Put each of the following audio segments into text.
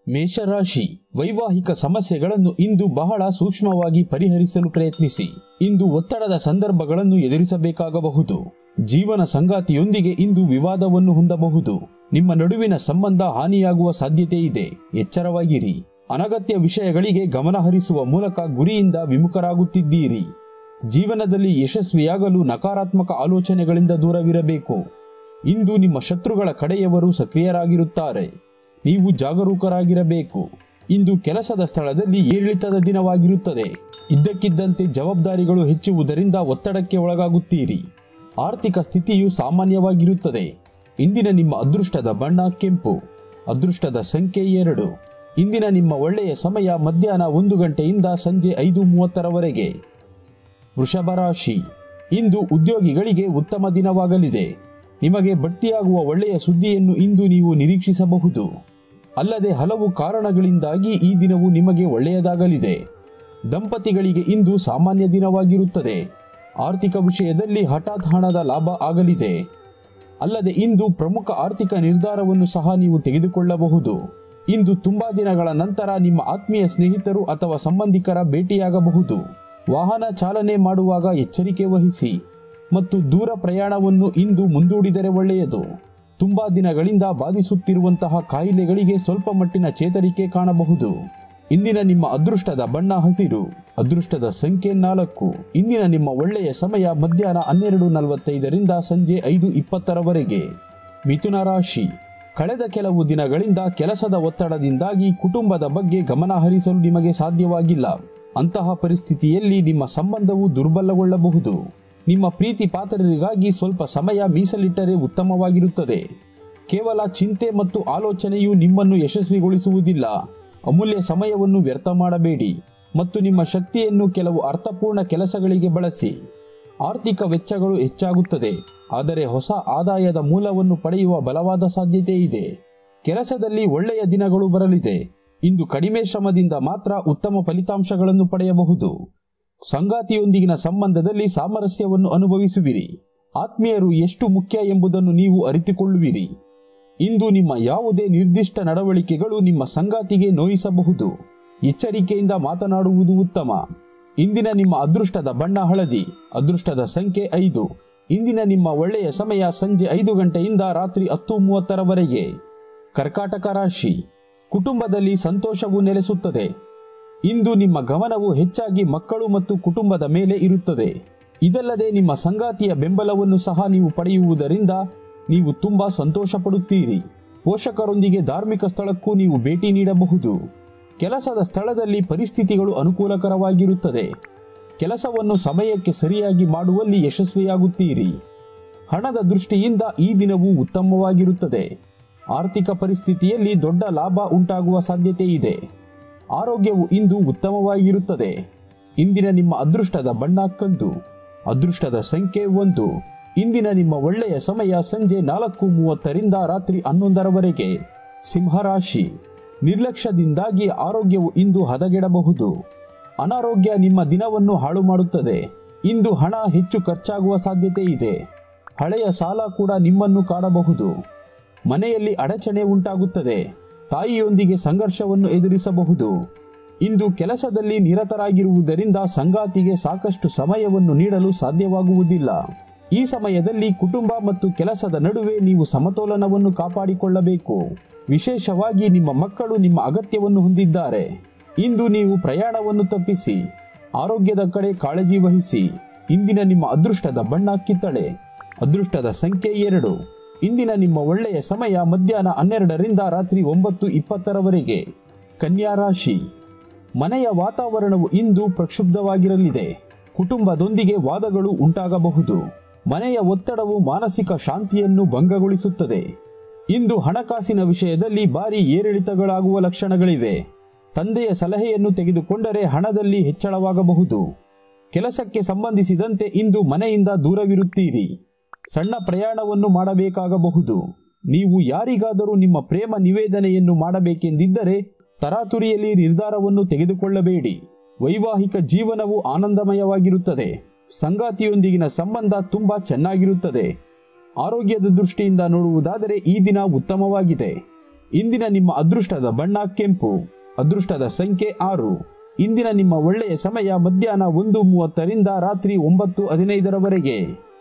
ಮೇಷರಾಶಿ ವೈವಾಹಿಕ ಸಮಸ್ಯೆಗಳನ್ನು ಇಂದು ಬಹಳ ಸೂಕ್ಷ್ಮವಾಗಿ ಪರಿಹರಿಸಲು ಪ್ರಯತ್ನಿಸಿ ಇಂದು ಒತ್ತಡದ ಸಂದರ್ಭಗಳನ್ನು ಎದುರಿಸಬೇಕಾಗಬಹುದು ಜೀವನ ಸಂಗಾತಿಯೊಂದಿಗೆ ಇಂದು ವಿವಾದವನ್ನು ಹೊಂದಬಹುದು ನಿಮ್ಮ ನಡುವಿನ ಸಂಬಂಧ ಹಾನಿಯಾಗುವ ಸಾಧ್ಯತೆ ಇದೆ ಎಚ್ಚರವಾಗಿರಿ ಅನಗತ್ಯ ವಿಷಯಗಳಿಗೆ ಗಮನ ಹರಿಸುವ ಮೂಲಕ ಗುರಿಯಿಂದ ವಿಮುಖರಾಗುತ್ತಿದ್ದೀರಿ ಜೀವನದಲ್ಲಿ ಯಶಸ್ವಿಯಾಗಲು ನಕಾರಾತ್ಮಕ ಆಲೋಚನೆಗಳಿಂದ ದೂರವಿರಬೇಕು ಇಂದು ನಿಮ್ಮ ಶತ್ರುಗಳ ಕಡೆಯವರು ಸಕ್ರಿಯರಾಗಿರುತ್ತಾರೆ ನೀವು ಜಾಗರೂಕರಾಗಿರಬೇಕು ಇಂದು ಕೆಲಸದ ಸ್ಥಳದಲ್ಲಿ ಏರಿಳಿತದ ದಿನವಾಗಿರುತ್ತದೆ ಇದ್ದಕ್ಕಿದ್ದಂತೆ ಜವಾಬ್ದಾರಿಗಳು ಹೆಚ್ಚುವುದರಿಂದ ಒತ್ತಡಕ್ಕೆ ಒಳಗಾಗುತ್ತೀರಿ ಆರ್ಥಿಕ ಸ್ಥಿತಿಯು ಸಾಮಾನ್ಯವಾಗಿರುತ್ತದೆ ಇಂದಿನ ನಿಮ್ಮ ಅದೃಷ್ಟದ ಬಣ್ಣ ಕೆಂಪು ಅದೃಷ್ಟದ ಸಂಖ್ಯೆ ಎರಡು ಇಂದಿನ ನಿಮ್ಮ ಒಳ್ಳೆಯ ಸಮಯ ಮಧ್ಯಾಹ್ನ ಒಂದು ಗಂಟೆಯಿಂದ ಸಂಜೆ ಐದು ಮೂವತ್ತರವರೆಗೆ ವೃಷಭ ರಾಶಿ ಇಂದು ಉದ್ಯೋಗಿಗಳಿಗೆ ಉತ್ತಮ ದಿನವಾಗಲಿದೆ ನಿಮಗೆ ಬಡ್ತಿಯಾಗುವ ಒಳ್ಳೆಯ ಸುದ್ದಿಯನ್ನು ಇಂದು ನೀವು ನಿರೀಕ್ಷಿಸಬಹುದು ಅಲ್ಲದೆ ಹಲವು ಕಾರಣಗಳಿಂದಾಗಿ ಈ ದಿನವು ನಿಮಗೆ ಒಳ್ಳೆಯದಾಗಲಿದೆ ದಂಪತಿಗಳಿಗೆ ಇಂದು ಸಾಮಾನ್ಯ ದಿನವಾಗಿರುತ್ತದೆ ಆರ್ಥಿಕ ವಿಷಯದಲ್ಲಿ ಹಠಾತ್ ಹಣದ ಲಾಭ ಆಗಲಿದೆ ಅಲ್ಲದೆ ಇಂದು ಪ್ರಮುಖ ಆರ್ಥಿಕ ನಿರ್ಧಾರವನ್ನು ಸಹ ನೀವು ತೆಗೆದುಕೊಳ್ಳಬಹುದು ಇಂದು ತುಂಬಾ ದಿನಗಳ ನಂತರ ನಿಮ್ಮ ಆತ್ಮೀಯ ಸ್ನೇಹಿತರು ಅಥವಾ ಸಂಬಂಧಿಕರ ಭೇಟಿಯಾಗಬಹುದು ವಾಹನ ಚಾಲನೆ ಮಾಡುವಾಗ ಎಚ್ಚರಿಕೆ ವಹಿಸಿ ಮತ್ತು ದೂರ ಪ್ರಯಾಣವನ್ನು ಇಂದು ಮುಂದೂಡಿದರೆ ಒಳ್ಳೆಯದು ತುಂಬಾ ದಿನಗಳಿಂದ ಬಾಧಿಸುತ್ತಿರುವಂತಹ ಕಾಯಿಲೆಗಳಿಗೆ ಸ್ವಲ್ಪ ಮಟ್ಟಿನ ಚೇತರಿಕೆ ಕಾಣಬಹುದು ಇಂದಿನ ನಿಮ್ಮ ಅದೃಷ್ಟದ ಬಣ್ಣ ಹಸಿರು ಅದೃಷ್ಟದ ಸಂಖ್ಯೆ ನಾಲ್ಕು ಇಂದಿನ ನಿಮ್ಮ ಒಳ್ಳೆಯ ಸಮಯ ಮಧ್ಯಾಹ್ನ ಹನ್ನೆರಡು ನಲವತ್ತೈದರಿಂದ ಸಂಜೆ ಐದು ಇಪ್ಪತ್ತರವರೆಗೆ ಮಿಥುನ ರಾಶಿ ಕಳೆದ ಕೆಲವು ದಿನಗಳಿಂದ ಕೆಲಸದ ಒತ್ತಡದಿಂದಾಗಿ ಕುಟುಂಬದ ಬಗ್ಗೆ ಗಮನ ಹರಿಸಲು ನಿಮಗೆ ಸಾಧ್ಯವಾಗಿಲ್ಲ ಅಂತಹ ಪರಿಸ್ಥಿತಿಯಲ್ಲಿ ನಿಮ್ಮ ಸಂಬಂಧವು ದುರ್ಬಲಗೊಳ್ಳಬಹುದು ನಿಮ್ಮ ಪ್ರೀತಿ ಪಾತ್ರರಿಗಾಗಿ ಸ್ವಲ್ಪ ಸಮಯ ಮೀಸಲಿಟ್ಟರೆ ಉತ್ತಮವಾಗಿರುತ್ತದೆ ಕೇವಲ ಚಿಂತೆ ಮತ್ತು ಆಲೋಚನೆಯು ನಿಮ್ಮನ್ನು ಯಶಸ್ವಿಗೊಳಿಸುವುದಿಲ್ಲ ಅಮೂಲ್ಯ ಸಮಯವನ್ನು ವ್ಯರ್ಥ ಮಾಡಬೇಡಿ ಮತ್ತು ನಿಮ್ಮ ಶಕ್ತಿಯನ್ನು ಕೆಲವು ಅರ್ಥಪೂರ್ಣ ಕೆಲಸಗಳಿಗೆ ಬಳಸಿ ಆರ್ಥಿಕ ವೆಚ್ಚಗಳು ಹೆಚ್ಚಾಗುತ್ತದೆ ಆದರೆ ಹೊಸ ಆದಾಯದ ಮೂಲವನ್ನು ಪಡೆಯುವ ಬಲವಾದ ಸಾಧ್ಯತೆ ಇದೆ ಕೆಲಸದಲ್ಲಿ ಒಳ್ಳೆಯ ದಿನಗಳು ಬರಲಿದೆ ಇಂದು ಕಡಿಮೆ ಶ್ರಮದಿಂದ ಮಾತ್ರ ಉತ್ತಮ ಫಲಿತಾಂಶಗಳನ್ನು ಪಡೆಯಬಹುದು ಸಂಗಾತಿಯೊಂದಿಗಿನ ಸಂಬಂಧದಲ್ಲಿ ಸಾಮರಸ್ಯವನ್ನು ಅನುಭವಿಸುವಿರಿ ಆತ್ಮೀಯರು ಎಷ್ಟು ಮುಖ್ಯ ಎಂಬುದನ್ನು ನೀವು ಅರಿತುಕೊಳ್ಳುವಿರಿ ಇಂದು ನಿಮ್ಮ ಯಾವುದೇ ನಿರ್ದಿಷ್ಟ ನಡವಳಿಕೆಗಳು ನಿಮ್ಮ ಸಂಗಾತಿಗೆ ನೋಯಿಸಬಹುದು ಎಚ್ಚರಿಕೆಯಿಂದ ಮಾತನಾಡುವುದು ಉತ್ತಮ ಇಂದಿನ ನಿಮ್ಮ ಅದೃಷ್ಟದ ಬಣ್ಣ ಹಳದಿ ಅದೃಷ್ಟದ ಸಂಖ್ಯೆ ಐದು ಇಂದಿನ ನಿಮ್ಮ ಒಳ್ಳೆಯ ಸಮಯ ಸಂಜೆ ಐದು ಗಂಟೆಯಿಂದ ರಾತ್ರಿ ಹತ್ತು ಮೂವತ್ತರವರೆಗೆ ಕರ್ಕಾಟಕ ರಾಶಿ ಕುಟುಂಬದಲ್ಲಿ ಸಂತೋಷವು ನೆಲೆಸುತ್ತದೆ ಇಂದು ನಿಮ್ಮ ಗಮನವು ಹೆಚ್ಚಾಗಿ ಮಕ್ಕಳು ಮತ್ತು ಕುಟುಂಬದ ಮೇಲೆ ಇರುತ್ತದೆ ಇದಲ್ಲದೆ ನಿಮ್ಮ ಸಂಗಾತಿಯ ಬೆಂಬಲವನ್ನು ಸಹ ನೀವು ಪಡೆಯುವುದರಿಂದ ನೀವು ತುಂಬಾ ಸಂತೋಷ ಪಡುತ್ತೀರಿ ಪೋಷಕರೊಂದಿಗೆ ಧಾರ್ಮಿಕ ಸ್ಥಳಕ್ಕೂ ನೀವು ಭೇಟಿ ನೀಡಬಹುದು ಕೆಲಸದ ಸ್ಥಳದಲ್ಲಿ ಪರಿಸ್ಥಿತಿಗಳು ಅನುಕೂಲಕರವಾಗಿರುತ್ತದೆ ಕೆಲಸವನ್ನು ಸಮಯಕ್ಕೆ ಸರಿಯಾಗಿ ಮಾಡುವಲ್ಲಿ ಯಶಸ್ವಿಯಾಗುತ್ತೀರಿ ಹಣದ ದೃಷ್ಟಿಯಿಂದ ಈ ದಿನವು ಉತ್ತಮವಾಗಿರುತ್ತದೆ ಆರ್ಥಿಕ ಪರಿಸ್ಥಿತಿಯಲ್ಲಿ ದೊಡ್ಡ ಲಾಭ ಉಂಟಾಗುವ ಸಾಧ್ಯತೆ ಇದೆ ಆರೋಗ್ಯವು ಇಂದು ಉತ್ತಮವಾಗಿರುತ್ತದೆ ಇಂದಿನ ನಿಮ್ಮ ಅದೃಷ್ಟದ ಬಣ್ಣ ಕಂದು ಅದೃಷ್ಟದ ಸಂಖ್ಯೆ ಒಂದು ಇಂದಿನ ನಿಮ್ಮ ಒಳ್ಳೆಯ ಸಮಯ ಸಂಜೆ ನಾಲ್ಕು ಮೂವತ್ತರಿಂದ ರಾತ್ರಿ ಹನ್ನೊಂದರವರೆಗೆ ಸಿಂಹರಾಶಿ ನಿರ್ಲಕ್ಷ್ಯದಿಂದಾಗಿ ಆರೋಗ್ಯವು ಇಂದು ಹದಗೆಡಬಹುದು ಅನಾರೋಗ್ಯ ನಿಮ್ಮ ದಿನವನ್ನು ಹಾಳು ಮಾಡುತ್ತದೆ ಇಂದು ಹಣ ಹೆಚ್ಚು ಖರ್ಚಾಗುವ ಸಾಧ್ಯತೆ ಇದೆ ಹಳೆಯ ಸಾಲ ಕೂಡ ನಿಮ್ಮನ್ನು ಕಾಡಬಹುದು ಮನೆಯಲ್ಲಿ ಅಡಚಣೆ ಉಂಟಾಗುತ್ತದೆ ತಾಯಿಯೊಂದಿಗೆ ಸಂಘರ್ಷವನ್ನು ಎದುರಿಸಬಹುದು ಇಂದು ಕೆಲಸದಲ್ಲಿ ನಿರತರಾಗಿರುವುದರಿಂದ ಸಂಗಾತಿಗೆ ಸಾಕಷ್ಟು ಸಮಯವನ್ನು ನೀಡಲು ಸಾಧ್ಯವಾಗುವುದಿಲ್ಲ ಈ ಸಮಯದಲ್ಲಿ ಕುಟುಂಬ ಮತ್ತು ಕೆಲಸದ ನಡುವೆ ನೀವು ಸಮತೋಲನವನ್ನು ಕಾಪಾಡಿಕೊಳ್ಳಬೇಕು ವಿಶೇಷವಾಗಿ ನಿಮ್ಮ ಮಕ್ಕಳು ನಿಮ್ಮ ಅಗತ್ಯವನ್ನು ಹೊಂದಿದ್ದಾರೆ ಇಂದು ನೀವು ಪ್ರಯಾಣವನ್ನು ತಪ್ಪಿಸಿ ಆರೋಗ್ಯದ ಕಡೆ ಕಾಳಜಿ ವಹಿಸಿ ಇಂದಿನ ನಿಮ್ಮ ಅದೃಷ್ಟದ ಬಣ್ಣ ಕಿತ್ತಳೆ ಅದೃಷ್ಟದ ಸಂಖ್ಯೆ ಎರಡು ಇಂದಿನ ನಿಮ್ಮ ಒಳ್ಳೆಯ ಸಮಯ ಮಧ್ಯಾಹ್ನ ಹನ್ನೆರಡರಿಂದ ರಾತ್ರಿ ಒಂಬತ್ತು ಇಪ್ಪತ್ತರವರೆಗೆ ಕನ್ಯಾ ರಾಶಿ ಮನೆಯ ವಾತಾವರಣವು ಇಂದು ಪ್ರಕ್ಷುಬ್ಧವಾಗಿರಲಿದೆ ಕುಟುಂಬದೊಂದಿಗೆ ವಾದಗಳು ಉಂಟಾಗಬಹುದು ಮನೆಯ ಒತ್ತಡವು ಮಾನಸಿಕ ಶಾಂತಿಯನ್ನು ಭಂಗಗೊಳಿಸುತ್ತದೆ ಇಂದು ಹಣಕಾಸಿನ ವಿಷಯದಲ್ಲಿ ಭಾರಿ ಏರಿಳಿತಗಳಾಗುವ ಲಕ್ಷಣಗಳಿವೆ ತಂದೆಯ ಸಲಹೆಯನ್ನು ತೆಗೆದುಕೊಂಡರೆ ಹಣದಲ್ಲಿ ಹೆಚ್ಚಳವಾಗಬಹುದು ಕೆಲಸಕ್ಕೆ ಸಂಬಂಧಿಸಿದಂತೆ ಇಂದು ಮನೆಯಿಂದ ದೂರವಿರುತ್ತೀರಿ ಸಣ್ಣ ಪ್ರಯಾಣವನ್ನು ಮಾಡಬೇಕಾಗಬಹುದು ನೀವು ಯಾರಿಗಾದರೂ ನಿಮ್ಮ ಪ್ರೇಮ ನಿವೇದನೆಯನ್ನು ಮಾಡಬೇಕೆಂದಿದ್ದರೆ ತರಾತುರಿಯಲ್ಲಿ ನಿರ್ಧಾರವನ್ನು ತೆಗೆದುಕೊಳ್ಳಬೇಡಿ ವೈವಾಹಿಕ ಜೀವನವು ಆನಂದಮಯವಾಗಿರುತ್ತದೆ ಸಂಗಾತಿಯೊಂದಿಗಿನ ಸಂಬಂಧ ತುಂಬಾ ಚೆನ್ನಾಗಿರುತ್ತದೆ ಆರೋಗ್ಯದ ದೃಷ್ಟಿಯಿಂದ ನೋಡುವುದಾದರೆ ಈ ದಿನ ಉತ್ತಮವಾಗಿದೆ ಇಂದಿನ ನಿಮ್ಮ ಅದೃಷ್ಟದ ಬಣ್ಣ ಕೆಂಪು ಅದೃಷ್ಟದ ಸಂಖ್ಯೆ ಆರು ಇಂದಿನ ನಿಮ್ಮ ಒಳ್ಳೆಯ ಸಮಯ ಮಧ್ಯಾಹ್ನ ಒಂದು ಮೂವತ್ತರಿಂದ ರಾತ್ರಿ ಒಂಬತ್ತು ಹದಿನೈದರವರೆಗೆ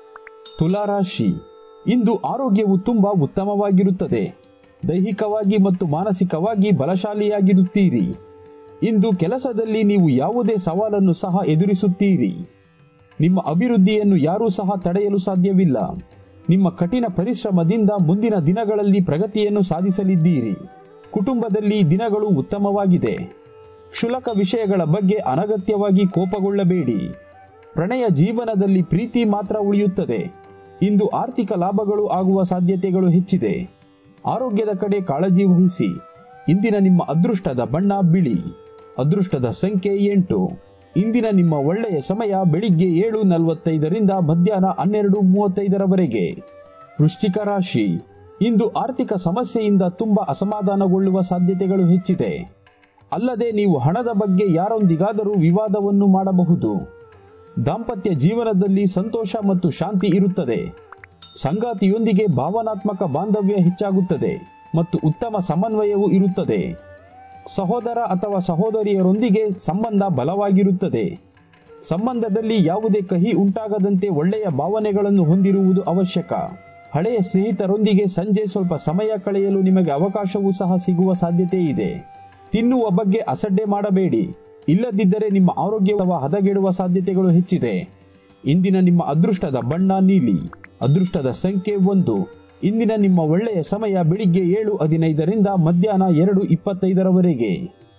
ತುಲಾರಾಶಿ ಇಂದು ಆರೋಗ್ಯವು ತುಂಬಾ ಉತ್ತಮವಾಗಿರುತ್ತದೆ ದೈಹಿಕವಾಗಿ ಮತ್ತು ಮಾನಸಿಕವಾಗಿ ಬಲಶಾಲಿಯಾಗಿರುತ್ತೀರಿ ಇಂದು ಕೆಲಸದಲ್ಲಿ ನೀವು ಯಾವುದೇ ಸವಾಲನ್ನು ಸಹ ಎದುರಿಸುತ್ತೀರಿ ನಿಮ್ಮ ಅಭಿವೃದ್ಧಿಯನ್ನು ಯಾರೂ ಸಹ ತಡೆಯಲು ಸಾಧ್ಯವಿಲ್ಲ ನಿಮ್ಮ ಕಠಿಣ ಪರಿಶ್ರಮದಿಂದ ಮುಂದಿನ ದಿನಗಳಲ್ಲಿ ಪ್ರಗತಿಯನ್ನು ಸಾಧಿಸಲಿದ್ದೀರಿ ಕುಟುಂಬದಲ್ಲಿ ದಿನಗಳು ಉತ್ತಮವಾಗಿದೆ ಕ್ಷುಲಕ ವಿಷಯಗಳ ಬಗ್ಗೆ ಅನಗತ್ಯವಾಗಿ ಕೋಪಗೊಳ್ಳಬೇಡಿ ಪ್ರಣಯ ಜೀವನದಲ್ಲಿ ಪ್ರೀತಿ ಮಾತ್ರ ಉಳಿಯುತ್ತದೆ ಇಂದು ಆರ್ಥಿಕ ಲಾಭಗಳು ಆಗುವ ಸಾಧ್ಯತೆಗಳು ಹೆಚ್ಚಿದೆ ಆರೋಗ್ಯದ ಕಡೆ ಕಾಳಜಿ ವಹಿಸಿ ಇಂದಿನ ನಿಮ್ಮ ಅದೃಷ್ಟದ ಬಣ್ಣ ಬಿಳಿ ಅದೃಷ್ಟದ ಸಂಖ್ಯೆ ಎಂಟು ಇಂದಿನ ನಿಮ್ಮ ಒಳ್ಳೆಯ ಸಮಯ ಬೆಳಿಗ್ಗೆ ಏಳು ನಲವತ್ತೈದರಿಂದ ಮಧ್ಯಾಹ್ನ ಹನ್ನೆರಡು ಮೂವತ್ತೈದರವರೆಗೆ ವೃಶ್ಚಿಕ ರಾಶಿ ಇಂದು ಆರ್ಥಿಕ ಸಮಸ್ಯೆಯಿಂದ ತುಂಬಾ ಅಸಮಾಧಾನಗೊಳ್ಳುವ ಸಾಧ್ಯತೆಗಳು ಹೆಚ್ಚಿದೆ ಅಲ್ಲದೆ ನೀವು ಹಣದ ಬಗ್ಗೆ ಯಾರೊಂದಿಗಾದರೂ ವಿವಾದವನ್ನು ಮಾಡಬಹುದು ದಾಂಪತ್ಯ ಜೀವನದಲ್ಲಿ ಸಂತೋಷ ಮತ್ತು ಶಾಂತಿ ಇರುತ್ತದೆ ಸಂಗಾತಿಯೊಂದಿಗೆ ಭಾವನಾತ್ಮಕ ಬಾಂಧವ್ಯ ಹೆಚ್ಚಾಗುತ್ತದೆ ಮತ್ತು ಉತ್ತಮ ಸಮನ್ವಯವು ಇರುತ್ತದೆ ಸಹೋದರ ಅಥವಾ ಸಹೋದರಿಯರೊಂದಿಗೆ ಸಂಬಂಧ ಬಲವಾಗಿರುತ್ತದೆ ಸಂಬಂಧದಲ್ಲಿ ಯಾವುದೇ ಕಹಿ ಉಂಟಾಗದಂತೆ ಒಳ್ಳೆಯ ಭಾವನೆಗಳನ್ನು ಹೊಂದಿರುವುದು ಅವಶ್ಯಕ ಹಳೆಯ ಸ್ನೇಹಿತರೊಂದಿಗೆ ಸಂಜೆ ಸ್ವಲ್ಪ ಸಮಯ ಕಳೆಯಲು ನಿಮಗೆ ಅವಕಾಶವೂ ಸಹ ಸಿಗುವ ಸಾಧ್ಯತೆ ಇದೆ ತಿನ್ನುವ ಬಗ್ಗೆ ಅಸಡ್ಡೆ ಮಾಡಬೇಡಿ ಇಲ್ಲದಿದ್ದರೆ ನಿಮ್ಮ ಆರೋಗ್ಯವ ಹದಗೆಡುವ ಸಾಧ್ಯತೆಗಳು ಹೆಚ್ಚಿದೆ ಇಂದಿನ ನಿಮ್ಮ ಅದೃಷ್ಟದ ಬಣ್ಣ ನೀಲಿ ಅದೃಷ್ಟದ ಸಂಖ್ಯೆ ಒಂದು ಇಂದಿನ ನಿಮ್ಮ ಒಳ್ಳೆಯ ಸಮಯ ಬೆಳಿಗ್ಗೆ ಏಳು ಹದಿನೈದರಿಂದ ಮಧ್ಯಾಹ್ನ ಎರಡು ಇಪ್ಪತ್ತೈದರವರೆಗೆ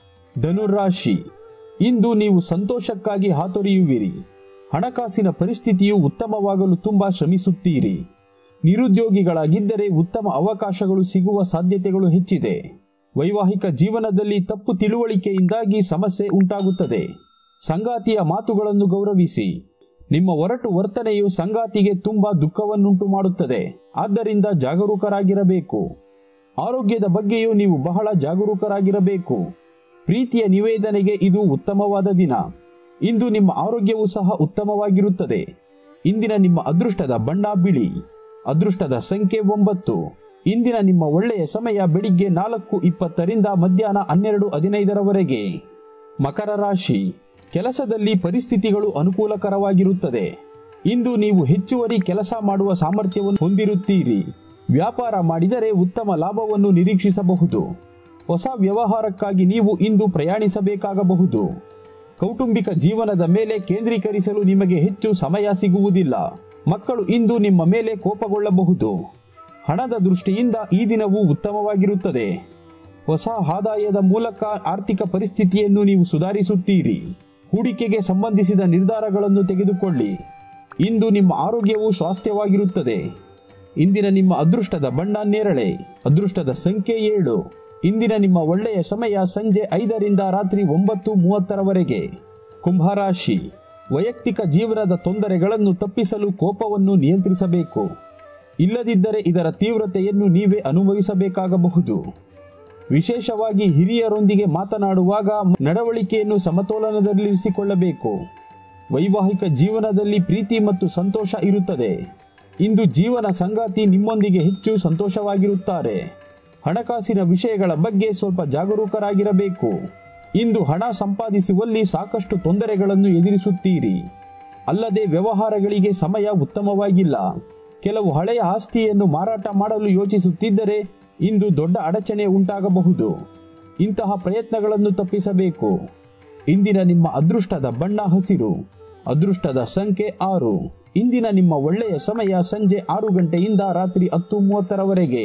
ಧನುರಾಶಿ ಇಂದು ನೀವು ಸಂತೋಷಕ್ಕಾಗಿ ಹಾತೊರೆಯುವಿರಿ ಹಣಕಾಸಿನ ಪರಿಸ್ಥಿತಿಯು ಉತ್ತಮವಾಗಲು ತುಂಬಾ ಶ್ರಮಿಸುತ್ತೀರಿ ನಿರುದ್ಯೋಗಿಗಳಾಗಿದ್ದರೆ ಉತ್ತಮ ಅವಕಾಶಗಳು ಸಿಗುವ ಸಾಧ್ಯತೆಗಳು ಹೆಚ್ಚಿದೆ ವೈವಾಹಿಕ ಜೀವನದಲ್ಲಿ ತಪ್ಪು ತಿಳುವಳಿಕೆಯಿಂದಾಗಿ ಸಮಸ್ಯೆ ಉಂಟಾಗುತ್ತದೆ ಸಂಗಾತಿಯ ಮಾತುಗಳನ್ನು ಗೌರವಿಸಿ ನಿಮ್ಮ ಒರಟು ವರ್ತನೆಯು ಸಂಗಾತಿಗೆ ತುಂಬಾ ದುಃಖವನ್ನುಂಟು ಮಾಡುತ್ತದೆ ಆದ್ದರಿಂದ ಜಾಗರೂಕರಾಗಿರಬೇಕು ಆರೋಗ್ಯದ ಬಗ್ಗೆಯೂ ನೀವು ಬಹಳ ಜಾಗರೂಕರಾಗಿರಬೇಕು ಪ್ರೀತಿಯ ನಿವೇದನೆಗೆ ಇದು ಉತ್ತಮವಾದ ದಿನ ಇಂದು ನಿಮ್ಮ ಆರೋಗ್ಯವೂ ಸಹ ಉತ್ತಮವಾಗಿರುತ್ತದೆ ಇಂದಿನ ನಿಮ್ಮ ಅದೃಷ್ಟದ ಬಣ್ಣ ಬಿಳಿ ಅದೃಷ್ಟದ ಸಂಖ್ಯೆ ಒಂಬತ್ತು ಇಂದಿನ ನಿಮ್ಮ ಒಳ್ಳೆಯ ಸಮಯ ಬೆಳಿಗ್ಗೆ ನಾಲ್ಕು ಇಪ್ಪತ್ತರಿಂದ ಮಧ್ಯಾಹ್ನ ಹನ್ನೆರಡು ಹದಿನೈದರವರೆಗೆ ಮಕರ ರಾಶಿ ಕೆಲಸದಲ್ಲಿ ಪರಿಸ್ಥಿತಿಗಳು ಅನುಕೂಲಕರವಾಗಿರುತ್ತದೆ ಇಂದು ನೀವು ಹೆಚ್ಚುವರಿ ಕೆಲಸ ಮಾಡುವ ಸಾಮರ್ಥ್ಯವನ್ನು ಹೊಂದಿರುತ್ತೀರಿ ವ್ಯಾಪಾರ ಮಾಡಿದರೆ ಉತ್ತಮ ಲಾಭವನ್ನು ನಿರೀಕ್ಷಿಸಬಹುದು ಹೊಸ ವ್ಯವಹಾರಕ್ಕಾಗಿ ನೀವು ಇಂದು ಪ್ರಯಾಣಿಸಬೇಕಾಗಬಹುದು ಕೌಟುಂಬಿಕ ಜೀವನದ ಮೇಲೆ ಕೇಂದ್ರೀಕರಿಸಲು ನಿಮಗೆ ಹೆಚ್ಚು ಸಮಯ ಸಿಗುವುದಿಲ್ಲ ಮಕ್ಕಳು ಇಂದು ನಿಮ್ಮ ಮೇಲೆ ಕೋಪಗೊಳ್ಳಬಹುದು ಹಣದ ದೃಷ್ಟಿಯಿಂದ ಈ ದಿನವು ಉತ್ತಮವಾಗಿರುತ್ತದೆ ಹೊಸ ಆದಾಯದ ಮೂಲಕ ಆರ್ಥಿಕ ಪರಿಸ್ಥಿತಿಯನ್ನು ನೀವು ಸುಧಾರಿಸುತ್ತೀರಿ ಹೂಡಿಕೆಗೆ ಸಂಬಂಧಿಸಿದ ನಿರ್ಧಾರಗಳನ್ನು ತೆಗೆದುಕೊಳ್ಳಿ ಇಂದು ನಿಮ್ಮ ಆರೋಗ್ಯವು ಸ್ವಾಸ್ಥ್ಯವಾಗಿರುತ್ತದೆ ಇಂದಿನ ನಿಮ್ಮ ಅದೃಷ್ಟದ ಬಣ್ಣ ನೇರಳೆ ಅದೃಷ್ಟದ ಸಂಖ್ಯೆ ಏಳು ಇಂದಿನ ನಿಮ್ಮ ಒಳ್ಳೆಯ ಸಮಯ ಸಂಜೆ ಐದರಿಂದ ರಾತ್ರಿ ಒಂಬತ್ತು ಮೂವತ್ತರವರೆಗೆ ಕುಂಭರಾಶಿ ವೈಯಕ್ತಿಕ ಜೀವನದ ತೊಂದರೆಗಳನ್ನು ತಪ್ಪಿಸಲು ಕೋಪವನ್ನು ನಿಯಂತ್ರಿಸಬೇಕು ಇಲ್ಲದಿದ್ದರೆ ಇದರ ತೀವ್ರತೆಯನ್ನು ನೀವೇ ಅನುಭವಿಸಬೇಕಾಗಬಹುದು ವಿಶೇಷವಾಗಿ ಹಿರಿಯರೊಂದಿಗೆ ಮಾತನಾಡುವಾಗ ನಡವಳಿಕೆಯನ್ನು ಸಮತೋಲನದಲ್ಲಿರಿಸಿಕೊಳ್ಳಬೇಕು ವೈವಾಹಿಕ ಜೀವನದಲ್ಲಿ ಪ್ರೀತಿ ಮತ್ತು ಸಂತೋಷ ಇರುತ್ತದೆ ಇಂದು ಜೀವನ ಸಂಗಾತಿ ನಿಮ್ಮೊಂದಿಗೆ ಹೆಚ್ಚು ಸಂತೋಷವಾಗಿರುತ್ತಾರೆ ಹಣಕಾಸಿನ ವಿಷಯಗಳ ಬಗ್ಗೆ ಸ್ವಲ್ಪ ಜಾಗರೂಕರಾಗಿರಬೇಕು ಇಂದು ಹಣ ಸಂಪಾದಿಸುವಲ್ಲಿ ಸಾಕಷ್ಟು ತೊಂದರೆಗಳನ್ನು ಎದುರಿಸುತ್ತೀರಿ ಅಲ್ಲದೆ ವ್ಯವಹಾರಗಳಿಗೆ ಸಮಯ ಉತ್ತಮವಾಗಿಲ್ಲ ಕೆಲವು ಹಳೆಯ ಆಸ್ತಿಯನ್ನು ಮಾರಾಟ ಮಾಡಲು ಯೋಚಿಸುತ್ತಿದ್ದರೆ ಇಂದು ದೊಡ್ಡ ಅಡಚಣೆ ಉಂಟಾಗಬಹುದು ಇಂತಹ ಪ್ರಯತ್ನಗಳನ್ನು ತಪ್ಪಿಸಬೇಕು ಇಂದಿನ ನಿಮ್ಮ ಅದೃಷ್ಟದ ಬಣ್ಣ ಹಸಿರು ಅದೃಷ್ಟದ ಸಂಖ್ಯೆ ಆರು ಇಂದಿನ ನಿಮ್ಮ ಒಳ್ಳೆಯ ಸಮಯ ಸಂಜೆ ಆರು ಗಂಟೆಯಿಂದ ರಾತ್ರಿ ಹತ್ತು ಮೂವತ್ತರವರೆಗೆ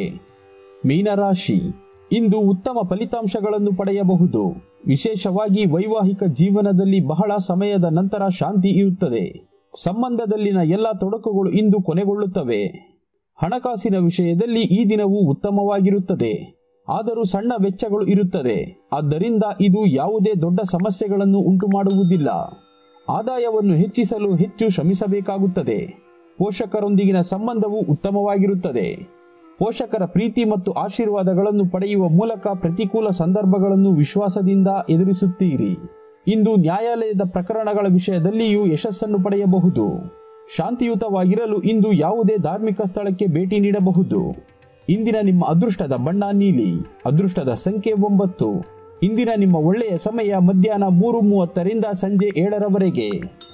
ಮೀನರಾಶಿ ಇಂದು ಉತ್ತಮ ಫಲಿತಾಂಶಗಳನ್ನು ಪಡೆಯಬಹುದು ವಿಶೇಷವಾಗಿ ವೈವಾಹಿಕ ಜೀವನದಲ್ಲಿ ಬಹಳ ಸಮಯದ ನಂತರ ಶಾಂತಿ ಇರುತ್ತದೆ ಸಂಬಂಧದಲ್ಲಿನ ಎಲ್ಲ ತೊಡಕುಗಳು ಇಂದು ಕೊನೆಗೊಳ್ಳುತ್ತವೆ ಹಣಕಾಸಿನ ವಿಷಯದಲ್ಲಿ ಈ ದಿನವು ಉತ್ತಮವಾಗಿರುತ್ತದೆ ಆದರೂ ಸಣ್ಣ ವೆಚ್ಚಗಳು ಇರುತ್ತದೆ ಆದ್ದರಿಂದ ಇದು ಯಾವುದೇ ದೊಡ್ಡ ಸಮಸ್ಯೆಗಳನ್ನು ಉಂಟು ಮಾಡುವುದಿಲ್ಲ ಆದಾಯವನ್ನು ಹೆಚ್ಚಿಸಲು ಹೆಚ್ಚು ಶ್ರಮಿಸಬೇಕಾಗುತ್ತದೆ ಪೋಷಕರೊಂದಿಗಿನ ಸಂಬಂಧವು ಉತ್ತಮವಾಗಿರುತ್ತದೆ ಪೋಷಕರ ಪ್ರೀತಿ ಮತ್ತು ಆಶೀರ್ವಾದಗಳನ್ನು ಪಡೆಯುವ ಮೂಲಕ ಪ್ರತಿಕೂಲ ಸಂದರ್ಭಗಳನ್ನು ವಿಶ್ವಾಸದಿಂದ ಎದುರಿಸುತ್ತೀರಿ ಇಂದು ನ್ಯಾಯಾಲಯದ ಪ್ರಕರಣಗಳ ವಿಷಯದಲ್ಲಿಯೂ ಯಶಸ್ಸನ್ನು ಪಡೆಯಬಹುದು ಶಾಂತಿಯುತವಾಗಿರಲು ಇಂದು ಯಾವುದೇ ಧಾರ್ಮಿಕ ಸ್ಥಳಕ್ಕೆ ಭೇಟಿ ನೀಡಬಹುದು ಇಂದಿನ ನಿಮ್ಮ ಅದೃಷ್ಟದ ಬಣ್ಣ ನೀಲಿ ಅದೃಷ್ಟದ ಸಂಖ್ಯೆ ಒಂಬತ್ತು ಇಂದಿನ ನಿಮ್ಮ ಒಳ್ಳೆಯ ಸಮಯ ಮಧ್ಯಾಹ್ನ ಮೂರು ಮೂವತ್ತರಿಂದ ಸಂಜೆ ಏಳರವರೆಗೆ